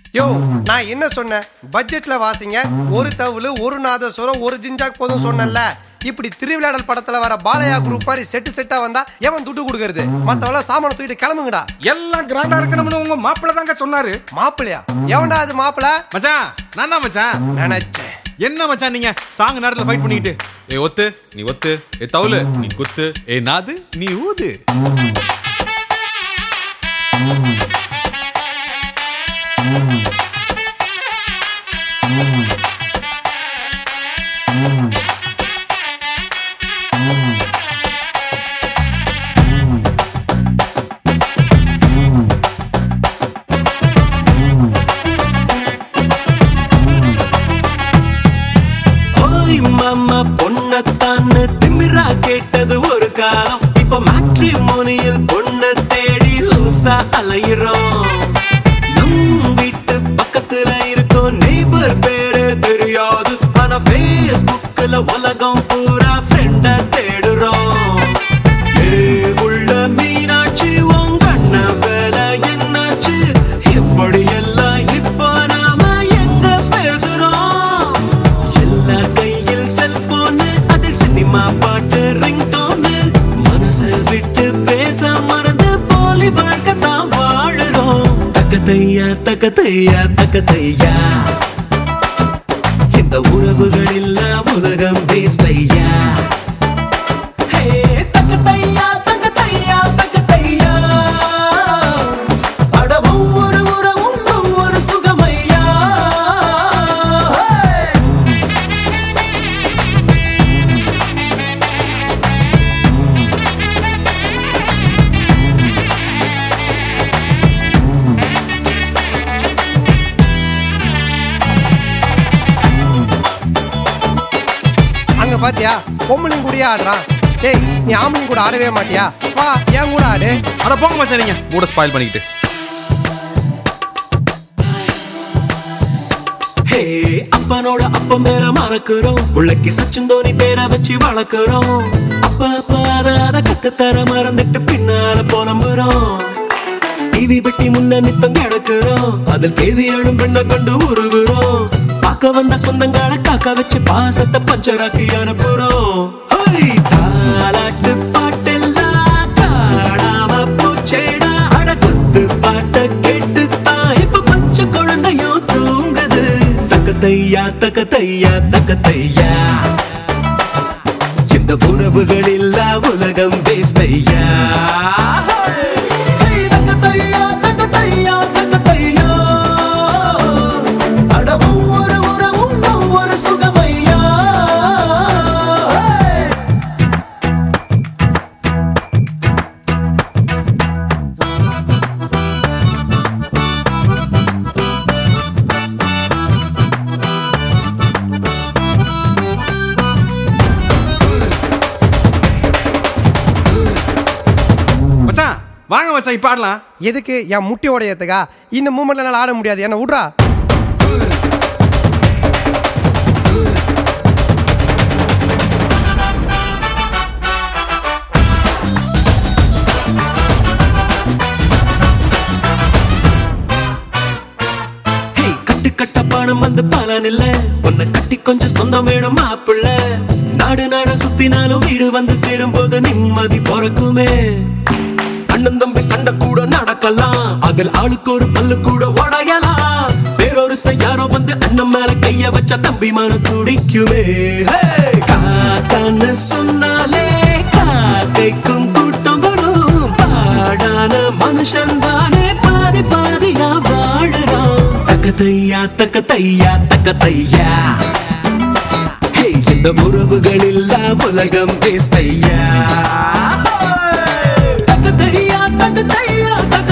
யோ நான் என்ன சொன்னேன் பட்ஜெட்ல வாசிங்க ஒரு தவுளு ஒரு நாதஸ்வரம் ஒரு ஜிஞ்சாக் போதும் சொன்னேன்ல இப்படி திருவிளையாடல் படத்துல வர பாலையா குரூப் மாதிரி செட்டு செட்டா வந்தா எவன் துட்டு கொடுக்கறது மத்தவள சாமான தூக்கிட்டு கிளம்புங்கடா எல்லாம் கிராண்டா இருக்கணும்னு உங்க மாப்பிள்ள தாங்க சொன்னாரு மாப்பிளையா எவன்டா அது மாப்பிள மச்சான் நான் தான் மச்சான் நினைச்சேன் என்ன மச்சான் நீங்க சாங் நேரத்துல ஃபைட் பண்ணிட்டு ஏ ஒத்து நீ ஒத்து ஏ தவுலு நீ குத்து ஏ நாது நீ ஊது ஓய் மாமா பொண்ணத்தான்னு திமிரா கேட்டது ஒரு காலம் இப்ப மேட்ரிமோனியில் பொண்ண தேடி லூசா அலையிறோம் நம் வீட்டு பக்கத்துல இருக்கும் நெய்பர் பேரு தெரியாது ஆனா ஃபேஸ்புக்ல உலகம் பூரா ஃப்ரெண்ட தேடுறோம் ஏ உள்ள மீனாட்சி உன் கண்ண வேலை என்னாச்சு இப்படி எல்லாம் இப்போ நாம எங்க பேசுறோம் எல்லா கையில் செல்போன் அதில் சினிமா பாட்டு ரிங்டோன் மனசு விட்டு பேச மறந்து போலி வாழ்க்கை தான் வாழுறோம் தக்கத்தையா தக்கத்தையா தக்கத்தையா இந்த உறவுகள் இல்ல உலகம் வேஸ்ட் ஐயா ஹே, தக்கத்தையா, தக்கத்தையா, தக்கத்தையா. அட ஒவ்வொரு உறவும் ஒவ்வொரு சுகமையா ஹே! அங்க பாத்தியா பொம்பளையும் கூடயே ஆடுறான் டேய் நீ ஆம்பளையும் கூட ஆடவே மாட்டியா வா என் கூட ஆடு அட போங்க மச்சான் நீங்க மூட ஸ்பாயில் பண்ணிக்கிட்டு ஹே அப்பனோட அப்பன் பேர மறக்கிறோம் புள்ளைக்கு சச்சின் தோனி பேரை வச்சு வளர்க்கிறோம் அப்ப அப்ப அத அத கத்துத்தர மறந்துட்டு பின்னால புலம்புறோம் டிவி பெட்டி முன்ன நித்தம் கிடக்குறோம் அதில் கேவியாடும் பெண்ணை கண்டு உருகுறோம் பார்க்க வந்த சொந்தங்களை காக்க வச்சு பாசத்தை பஞ்சராக்கி அனுப்புறோம் ஹை, தாலாட்டு பாட்டெல்லாம் காணாம பூச்சேடா அட குத்து பாட்ட கேட்டு தான் இப்ப பச்சை குழந்தையும் தூங்குது தக்கத்தையா தக்கத்தையா தக்கத்தையா இந்த உறவுகள் இல்லா உலகம் வேஸ்ட் ஐயா ஹே, தக்கத்தையா, தக்கத்தையா, தக்கத்தையா. அட ஒவ்வொரு உறவும் ஒவ்வொரு சுகமையா ஹே! மச்சான் வாங்க மச்சான் இப்ப ஆடலாம் எதுக்கு என் முட்டி உடையத்துக்கா இந்த மூமெண்ட்ல என்னால ஆட முடியாது என்ன விட்றா ஹே, கட்டு கட்ட பணம் வந்து பலன் இல்ல உன்னை கட்டி கொஞ்சம் சொந்தம் வேணும் மாப்பிள்ள நாடு நாட சுத்தினாலும் வீடு வந்து சேரும் போது நிம்மதி பிறக்குமே அண்ணன் தம்பி சண்டை கூட நடக்கலாம் அதில் ஆளுக்கு ஒரு பல்லு கூட உடையலாம் வேறொருத்த யாரோ வந்து அண்ணன் மேல கைய வச்சா தம்பி மன துடிக்குமே ஹே, காக்கான்னு சொன்னாலே காக்கைக்கும் கூட்டம் வரும் பாடான மனுஷன் தானே பாதி பாதியா வாழுறான் தக்கத்தையா தக்கத்தையா தக்கத்தையா ஹே, இந்த உறவுகள் இல்லா உலகம் வேஸ்ட் ஐயா தக்கத்தையா தக்கத்தையா தக்க